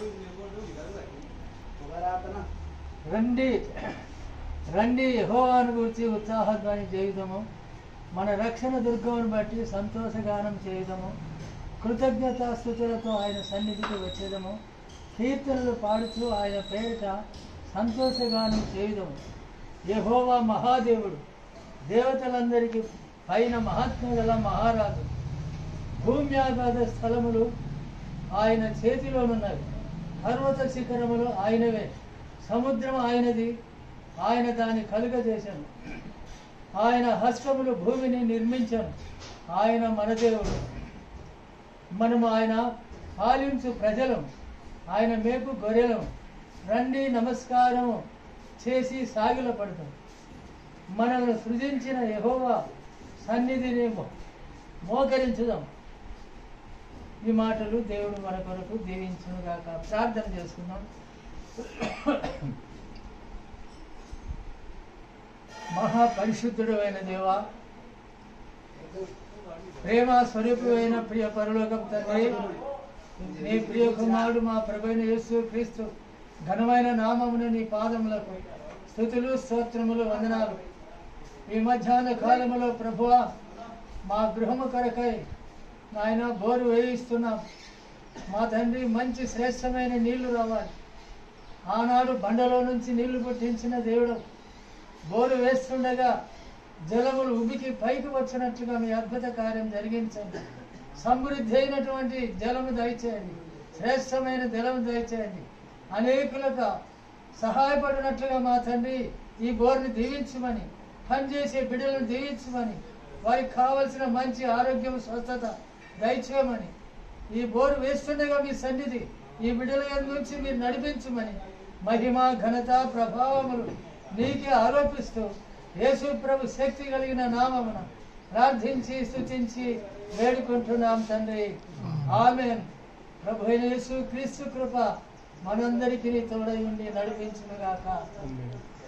రండి రండి యెహోవాను గురించి ఉత్సాహధ్వని చేయుదము మన రక్షణ దుర్గమును బట్టి సంతోషగానం చేయుదము కృతజ్ఞతాస్థుతులతో ఆయన సన్నిధికి వచ్చేదము కీర్తనలు పాడుతూ ఆయన పేరిట సంతోషగానం చేయుదము యెహోవా మహాదేవుడు దేవతలందరికీ పైన మహాత్మ గల మహారాజు భూమి ఆగాధ స్థలములు ఆయన చేతిలోనున్నవి పర్వత శిఖరములు ఆయనవే సముద్రం ఆయనది ఆయన దాన్ని కలుగజేశాను ఆయన హస్తములు భూమిని నిర్మించాను ఆయన మన దేవుడు మనము ఆయన పాలించు ప్రజలం ఆయన మేపు గొర్రెలం రండి నమస్కారము చేసి సాగిల పడతాం మనల్ని సృజించిన యెహోవా సన్నిధిని మో- మోకరించుదాం ఈ మాటలు దేవుడు మన కొరకు దీవించును గాక ప్రార్థన చేసుకుందాం మహాపరిశుద్ధుడు అయిన దేవా ప్రేమ స్వరూపమైన ప్రియ పరలోకం తండ్రి నీ ప్రియ కుమారుడు మా ప్రభుైన యేసు క్రీస్తు ఘనమైన నామమును నీ పాదములకు స్థుతులు స్తోత్రములు వందనాలు ఈ మధ్యాహ్న కాలములో ప్రభువా మా గృహము కొరకై నాయన బోరు వేయిస్తున్నాం మా తండ్రి మంచి శ్రేష్టమైన నీళ్లు రావాలి ఆనాడు బండలో నుంచి నీళ్లు పుట్టించిన దేవుడు బోరు వేస్తుండగా జలములు ఉబికి పైకి వచ్చినట్లుగా మీ అద్భుత కార్యం జరిగించండి సమృద్ధి అయినటువంటి జలము దయచేయండి శ్రేష్టమైన జలము దయచేయండి అనేకులకు సహాయపడినట్లుగా మా తండ్రి ఈ బోర్ని దీవించమని పనిచేసే బిడ్డలను దీవించమని వారికి కావలసిన మంచి ఆరోగ్యం స్వస్థత దయచేయమని ఈ బోరు వేస్తుండగా మీ సన్నిధి ఈ బిడ్డల నుంచి మీరు నడిపించమని మహిమ ఘనత ప్రభావములు నీకే ఆరోపిస్తూ యేసు ప్రభు శక్తి కలిగిన నామమున ప్రార్థించి స్తుతించి వేడుకుంటున్నాం తండ్రి ఆమెన్ ప్రభు అయిన యేసు క్రీస్తు కృప మనందరికీ తోడై ఉండి నడిపించునుగాక